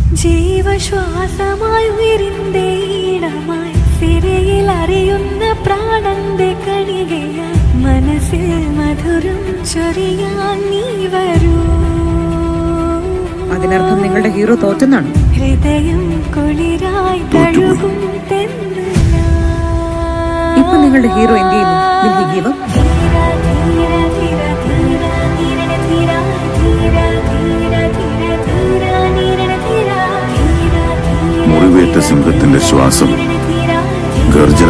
ജീവശ്വാസമായി ഉയരിന്റെ ഈണമായി സിരയിൽ അറിയുന്ന പ്രാണന്റെ കണികയായി മനസ്സിൽ മധുരം ചൊരിയാൻ നീ വരൂ അതിനർത്ഥം നിങ്ങളുടെ ഹീറോ തോറ്റെന്നാണ് ഹൃദയം കുളിരായി തഴുകും തെന്നലായി. ഇപ്പൊ നിങ്ങളുടെ ഹീറോ എന്ത് ചെയ്യുന്നു Will he give up? ധീര, ധീര, ധീര, ധീര, ധീരണ, ധീര, ധീര, ധീര, ധീര, ധീര, നീരണ, ധീര, ധീര, ധീര, മുറിവേറ്റ സിംഹത്തിന്റെ ശ്വാസം ധീരണ, ധീര, ഗർജന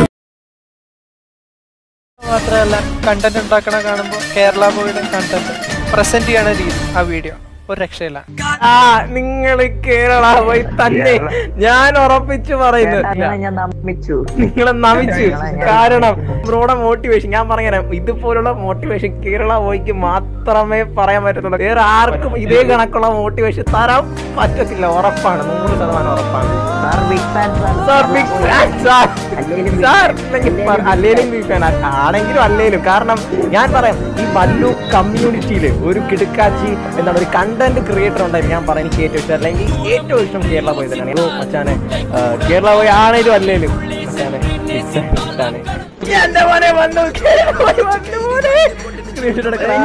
മാത്രമല്ല കണ്ടന്റ് ഉണ്ടാക്കണ കാണുമ്പോൾ കേരള ബോയുടെ കണ്ടന്റ് പ്രസന്റ് ചെയ്യണ രീതി ആ വീഡിയോ ഒരു രക്ഷയില്ല ആ നിങ്ങൾ കേരള പോയി തന്നെ ഞാൻ ഉറപ്പിച്ചു പറയുന്നു ഞാൻ നമ്മിച്ചു നിങ്ങളെ നമിച്ചു കാരണം ബ്രോയുടെ മോട്ടിവേഷൻ ഞാൻ പറഞ്ഞുതരാം ഇതുപോലുള്ള മോട്ടിവേഷൻ കേരള പോയിക്ക് മാത്രമേ പറയാൻ പറ്റത്തുള്ളൂ വേറെ ആർക്കും ഇതേ കണക്കുള്ള മോട്ടിവേഷൻ തരാൻ പറ്റത്തില്ല ഉറപ്പാണ് നൂറ് ശതമാനം ഉറപ്പാണ് sir big fan sir big fan sir sir അല്ലേലും ബിഗ് ഫാൻ ആണെങ്കിലും അല്ലേലും കാരണം ഞാൻ പറയാം ഈ മല്ലു കമ്മ്യൂണിറ്റിയിൽ ഒരു കിടുക്കാച്ചി എന്താണ് ഒരു കണ്ടന്റ് ക്രിയേറ്റർ ഉണ്ടായി ഞാൻ പറയാം എനിക്ക് ഏറ്റവും ഇഷ്ടം അല്ലെങ്കിൽ ഏറ്റവും ഇഷ്ടം കേരള പോയി തന്നെയാണ് ഓ മച്ചാനെ ആ, കേരള പോയി ആണേലും അല്ലേലും മച്ചാനെ big fan ഇഷ്ടാണ്. എന്റെ മോനെ വന്നു കേരള പോയി വന്നു മോനെ Screenshot എടുക്കടാ.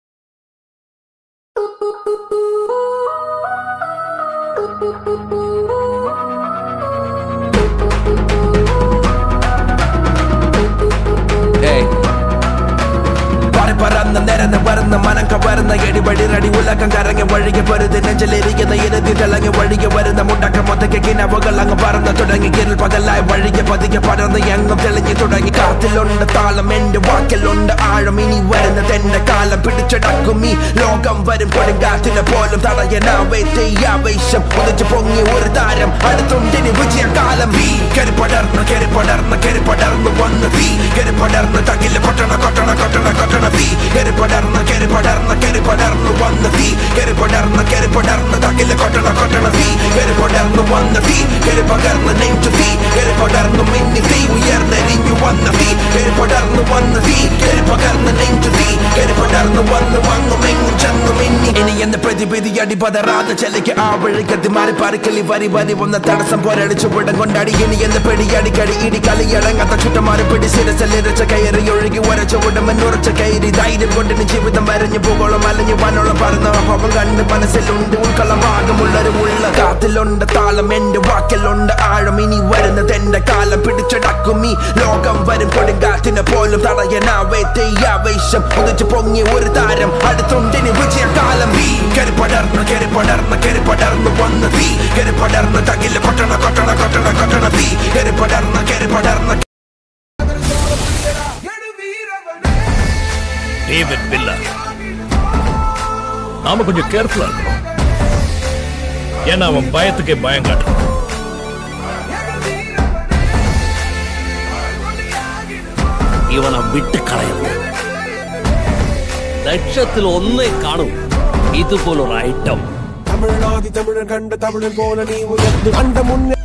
പാറി പറന്ന് നിരന്ന് വരുന്ന മനം കവരുന്ന എടിപടി റടി ഉലക്കം കറങ്ങി വഴികെ പൊരുത് നെഞ്ചിലിരിക്കുന്ന ഇരതി തിളങ്ങി വഴികെ വരുന്ന മുട്ടക്ക മൊത്തയ്ക്ക് കിനവുകൾ അങ്ങ് പറന്ന് തുടങ്ങി കിരൽ പകലായി വഴികെ പതിക്കെ പടർന്ന് എങ്ങും തെളിഞ്ഞു തുടങ്ങി കാത്തിലുണ്ട് താളം എന്റെ വാക്കിലുണ്ട് ആഴം ഇനി വരുന്നതെന്റെ കാലം പിടിച്ചടക്കും ഈ ലോകം വരും കൊടുങ്കാറ്റിനെ പോലും തടയനാവേ തെയ്യാവേശം ഉദിച്ചു പൊങ്ങി ഒരു താരം അടുത്തുണ്ടിനി വിജയകാലം വീ കരി പടർന്ന് കരി പടർന്ന് കരി പടർന്ന് വന്ന് വീ കരി പടർന്ന് തകില് കൊട്ടണ കൊട്ടണ കൊട്ടണ കൊട്ടണ വീ കരി പടർന്ന് കരി പടർന്ന് കരി പടർന്ന് വന്ന് വീ കരി പടർന്ന് കരി പടർന്ന് തകില് കൊട്ടണ കൊട്ടണ വീ കരി പടർന്ന് വന്ന് വീ കരി പകർന്ന് നെഞ്ചു വീ കരി പടർന്ന് മിന്നി വീ ഉയർന്നെരിഞ്ഞു വന്ന വീ കരി പടർന്ന് വന്ന് വീ കരി പകർന്ന് നെഞ്ചു വീ കരി പടർന്ന് വന്ന് വങ്ങും എങ്ങും ചെന്നു മിന്നി ഇനി എന്ന പ്രതിപിതി അടി പതറാതെ ചെലയ്ക്ക് ആ വഴിക്കത്തി മാറി പാറിക്കളി വരി വരി വന്ന തടസ്സം പോരടിച്ചു വിടം കൊണ്ടാടി ഇനി എന്ന് പെടി അടിക്കടി ഇടി കളിയടങ്ങാത്ത ചുട്ടമാറി പിടി സിരസല്ലിരച്ച കയറി ഒഴുകി ഉരച്ച ഉടമൻ ഉറച്ച കയറി ധൈര്യം കൊണ്ടിന് ജീവിതം വരഞ്ഞു പോകോളം അലഞ്ഞു വനോളം പറന്ന അപ്പം കണ്ട് മനസ്സിലുണ്ട് ഉൾക്കളം ഭാഗമുള്ളൊരു ഉള്ള കാത്തിലുണ്ട് താളം എന്റെ വാക്കിലുണ്ട് ആഴം ഇനി വരുന്നത് എന്റെ കാലം പിടിച്ചടക്കും ഈ ലോകം വരും കൊടുങ്കാറ്റിനെ പോലും തടയനാവേ തെയ്യാവേശം ഉദിച്ചു പൊങ്ങി ഒരു താരം അടുത്തുണ്ടിനി വിജയകാലം വീ കരി പടർന്ന് കരി പടർന്ന് കരി പടർന്ന് വന്ന് വീ കരി പടർന്ന് തകില് കൊട്ടണ കൊട്ടണ കൊട്ടണ കൊട്ടണ വീ കരി പടർന്ന് കരി പടർന്ന് டேவிட் வில்லா நாம கொஞ்சம் கேர்ஃபுல்லா இருக்கணும் ஏன்னா அவன் பயத்துக்கே பயம் காட்டுறான் ഇവനെ വിട്ട് കളയരുത് ലക്ഷത്തിൽ ഒന്നേ കാണും ഇതുപോലൊരു ഐറ്റം തമിഴ്നാതി തമിഴൻ കണ്ട തമിഴൻ പോലെ നീ ഉയർന്നു കണ്ട മുന്നേ